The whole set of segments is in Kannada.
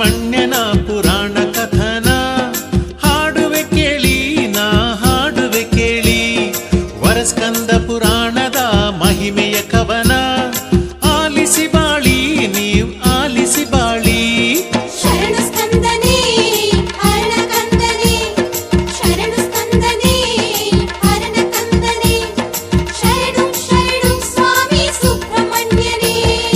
ಸುಬ್ರಹ್ಮಣ್ಯನ ಪುರಾಣ ಕಥನ ಹಾಡುವೆ ಕೇಳಿ ನಾ ಹಾಡುವೆ ಕೇಳಿ ವರಸ್ಕಂದ ಪುರಾಣದ ಮಹಿಮೆಯ ಕವನ ಆಲಿಸಿ ಬಾಳಿ ನೀವು ಆಲಿಸಿ ಬಾಳಿ ಶರಣು ಸ್ಕಂದನೇ ಹರಣ ಕಂದನೇ ಶರಣು ಸ್ಕಂದನೇ ಹರಣ ಕಂದನೇ ಶರಣು ಶರಣು ಸ್ವಾಮಿ ಸುಬ್ರಹ್ಮಣ್ಯನೇ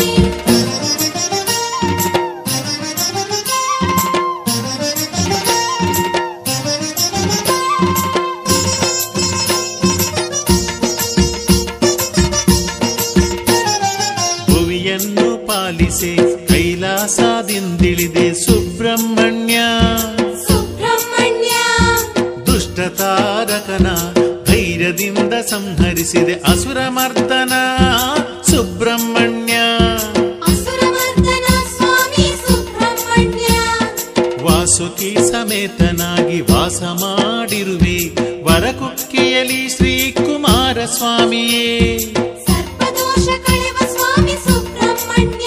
ಭುವಿಯನ್ನು ಪಾಲಿಸೆ ಕೈಲಾಸದಿಂದಿಳಿದೆ ಸುಬ್ರಹ್ಮಣ್ಯ ಸುಬ್ರಹ್ಮಣ್ಯ ದುಷ್ಟತಾರಕನ ಧೈರ್ಯದಿಂದ ಸಂಹರಿಸಿದೆ ಅಸುರ ಮರ್ದನ ಸುಬ್ರಹ್ಮಣ್ಯ ಅಸುರಮರ್ದನ ಸ್ವಾಮಿ ಸುಬ್ರಹ್ಮಣ್ಯ ವಾಸುಕಿ ಸಮೇತನಾಗಿ ವಾಸ ಮಾಡಿರುವೆ ವರಕುಕ್ಕೆಯಲಿ ಶ್ರೀ ಕುಮಾರ ಸ್ವಾಮಿಯೇ ಸರ್ಪದೋಷ ಕಳೆವ ಸ್ವಾಮಿ ಸುಬ್ರಹ್ಮಣ್ಯ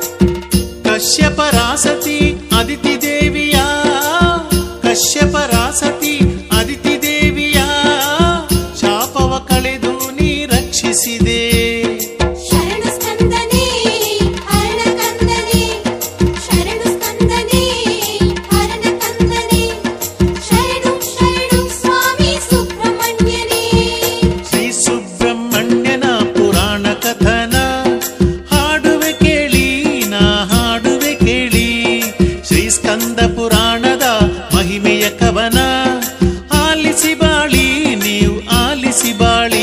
ಕಶ್ಯಪರಾಸತಿ ಅದಿತಿ ದೇವಿಯ ಕಶ್ಯಪರಾಸತಿ ಅದಿತಿ ದೇವಿಯ ಶಾಪವ ಕಳೆದು ನೀ ರಕ್ಷಿಸಿದೆ ಶರಣು ಸ್ಕಂದನೇ ಹರಣ ಕಂದನೇ ಶರಣು ಸ್ಕಂದನೇ ಹರಣ ಕಂದನೇ ಶರಣು ಶರಣು ಸ್ವಾಮಿ ಸುಬ್ರಹ್ಮಣ್ಯನೇ ಶ್ರೀ ಸುಬ್ರಹ್ಮಣ್ಯನ ಪುರಾಣ ಕಥನ ಹಾಡುವೆ ಕೇಳಿ ನಾ ಹಾಡುವೆ ಕೇಳಿ ಶ್ರೀ ಸ್ಕಂದ ಪುರಾಣದ ಮಹಿಮೆಯ ಕವನ ಆಲಿಸಿ ಬಾಳಿ ನೀವು ಆಲಿಸಿ ಬಾಳಿ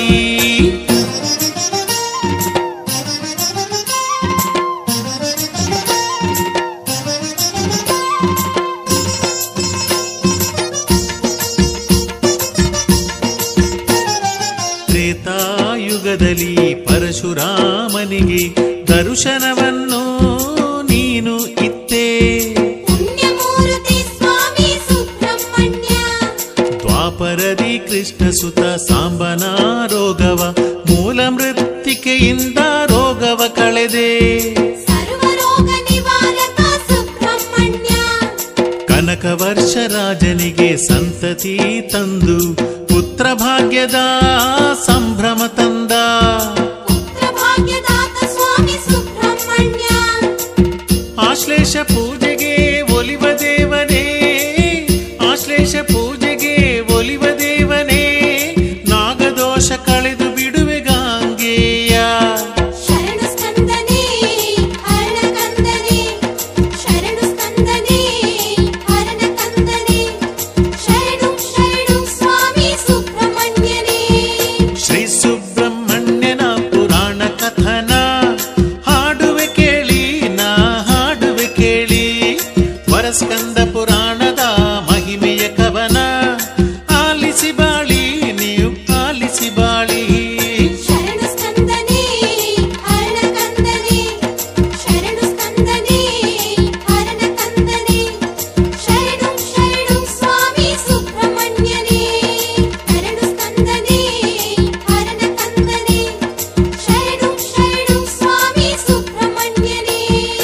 ತ್ರೇತಾಯುಗದಲ್ಲಿ ಪರಶುರಾಮನಿಗೆ ದರ್ಶನವನ್ನು ನೀನು ಇತ್ತೇ ಪುಣ್ಯಮೂರ್ತಿ ಸ್ವಾಮಿ ಸುಬ್ರಹ್ಮಣ್ಯ ದ್ವಾಪರದಿ ಕೃಷ್ಣ ಸುತ ಸಾಂಬನ ರೋಗವ ಮೂಲ ಮೃತ್ತಿಕೆಯಿಂದ ರೋಗವ ಕಳೆದೆ ಸರ್ವರೋಗ ನಿವಾರಕ ಸುಬ್ರಹ್ಮಣ್ಯ ಕನಕ ವರ್ಷ ರಾಜನಿಗೆ ಸಂತತಿ ತಂದು ಪುತ್ರ ಭಾಗ್ಯದ ಸಂಭ್ರಮ ತಂದ ಪುತ್ರ ಭಾಗ್ಯದಾತ ಸ್ವಾಮಿ ಸುಬ್ರಹ್ಮಣ್ಯ ಆಶ್ಲೇಷ ಪೂಜೆಗೆ ಒಲಿವ ದೇವನೇ ಆಶ್ಲೇಷ ಪೂಜೆಗೆ ಒಲಿವ ದೇವನೇ ನಾಗದೋಷ ಕಳೆದು ಬಿಡುವೆ ಗಾಂಗೇಯ ಶರಣು ಸ್ಕಂದನೇ ಹರಣ ಕಂದನೇ ಶರಣು ಸ್ಕಂದನೇ ಹರಣ ಕಂದನೇ ಶರಣು ಶರಣು ಸ್ವಾಮಿ ಸುಬ್ರಹ್ಮಣ್ಯನೇ ಶ್ರೀ ಸುಬ್ರಹ್ಮಣ್ಯನ ಪುರಾಣ ಕಥನ ಹಾಡುವೆ ಕೇಳಿ ನಾ ಹಾಡುವೆ ಕೇಳಿ ವರಸ್ಕಂದ ಪುರಾಣದ ಮಹಿಮೆಯ ಕವನ ಆಲಿಸಿ ಬಾಳಿ ನೀವು ಆಲಿಸಿ ಬಾಳಿ ಶರಣು ಸ್ಕಂದನೇ ಹರಣ ಕಂದನೇ ಶರಣು ಸ್ಕಂದನೇ ಹರಣ ಕಂದನೇ ಶರಣು ಶರಣು ಸ್ವಾಮಿ ಸುಬ್ರಹ್ಮಣ್ಯನೇ ಶರಣು ಸ್ಕಂದನೇ ಹರಣ ಕಂದನೇ ಶರಣು ಶರಣು ಸ್ವಾಮಿ ಸುಬ್ರಹ್ಮಣ್ಯನೇ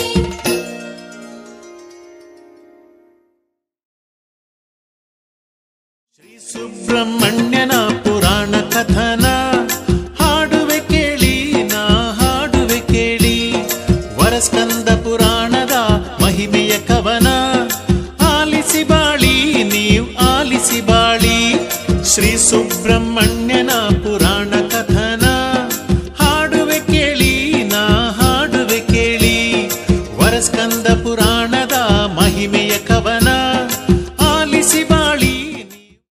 ಶ್ರೀ ಸುಬ್ರಹ್ಮಣ್ಯನ ಪುರಾಣ ಕಥನ ಹಾಡುವೆ ಕೇಳಿ ನಾ ಹಾಡುವೆ ಕೇಳಿ ವರಸ್ಕಂದ ಪುರಾಣದ ಮಹಿಮೆಯ ಕವನ ಆಲಿಸಿ ಬಾಳಿ ನೀವು ಆಲಿಸಿ ಬಾಳಿ ಶ್ರೀ ಸುಬ್ರಹ್ಮಣ್ಯನ ಪುರಾಣ ಕಥನ ಹಾಡುವೆ ಕೇಳಿ ನಾ ಹಾಡುವೆ ಕೇಳಿ ವರಸ್ಕಂದ ಪುರಾಣದ ಮಹಿಮೆಯ ಕವನ